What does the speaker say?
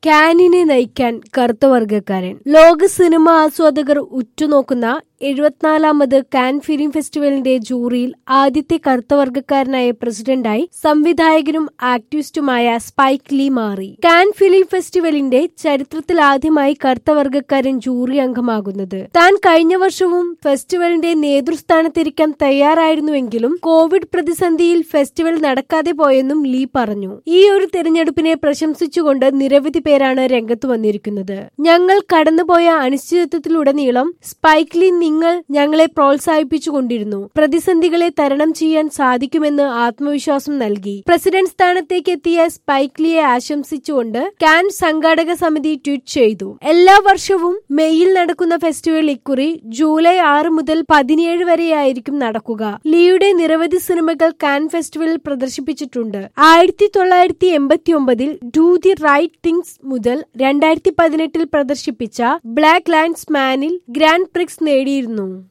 കാനിനെ നയിക്കാൻ കറുത്ത വർഗക്കാരൻ ലോക സിനിമ ആസ്വാദകർ ഉറ്റുനോക്കുന്ന എഴുപത്തിനാലാമത് കാൻ ഫിലിം ഫെസ്റ്റിവലിന്റെ ജൂറിയിൽ ആദ്യത്തെ കറുത്ത വർഗക്കാരനായ പ്രസിഡന്റായി സംവിധായകനും ആക്ടിവിസ്റ്റുമായ സ്പൈക്ക് ലീ മാറി കാൻ ഫിലിം ഫെസ്റ്റിവലിന്റെ ചരിത്രത്തിൽ ആദ്യമായി കറുത്ത വർഗക്കാരൻ ജൂറി അംഗമാകുന്നത് താൻ കഴിഞ്ഞ വർഷവും ഫെസ്റ്റിവലിന്റെ നേതൃസ്ഥാനത്തിരിക്കാൻ തയ്യാറായിരുന്നുവെങ്കിലും കോവിഡ് പ്രതിസന്ധിയിൽ ഫെസ്റ്റിവൽ നടക്കാതെ പോയെന്നും ലീ പറഞ്ഞു ഈ ഒരു തെരഞ്ഞെടുപ്പിനെ പ്രശംസിച്ചുകൊണ്ട് നിരവധി പേരാണ് രംഗത്ത് വന്നിരിക്കുന്നത് ഞങ്ങൾ കടന്നുപോയ അനിശ്ചിതത്വത്തിലുടനീളം സ്പൈക്ക് ലീ നിങ്ങൾ ഞങ്ങളെ പ്രോത്സാഹിപ്പിച്ചുകൊണ്ടിരുന്നു പ്രതിസന്ധികളെ തരണം ചെയ്യാൻ സാധിക്കുമെന്ന് ആത്മവിശ്വാസം നൽകി പ്രസിഡന്റ് സ്ഥാനത്തേക്ക് എത്തിയ സ്പൈക്ക് ലിയെ ആശംസിച്ചുകൊണ്ട് കാൻ സംഘാടക സമിതി ട്വീറ്റ് ചെയ്തു എല്ലാ വർഷവും മെയ്യിൽ നടക്കുന്ന ഫെസ്റ്റിവൽ ഇക്കുറി ജൂലൈ ആറ് മുതൽ പതിനേഴ് വരെയായിരിക്കും നടക്കുക ലീയുടെ നിരവധി സിനിമകൾ കാൻ ഫെസ്റ്റിവലിൽ പ്രദർശിപ്പിച്ചിട്ടുണ്ട് ആയിരത്തി തൊള്ളായിരത്തി എൺപത്തി ഒമ്പതിൽ ഡു ദി റൈറ്റ് തിങ്സ് മുതൽ രണ്ടായിരത്തി പതിനെട്ടിൽ പ്രദർശിപ്പിച്ച ബ്ലാക്ക് ലാൻഡ്സ് മാനിൽ ഗ്രാൻഡ് പ്രിക്സ് നേടിയിരുന്നു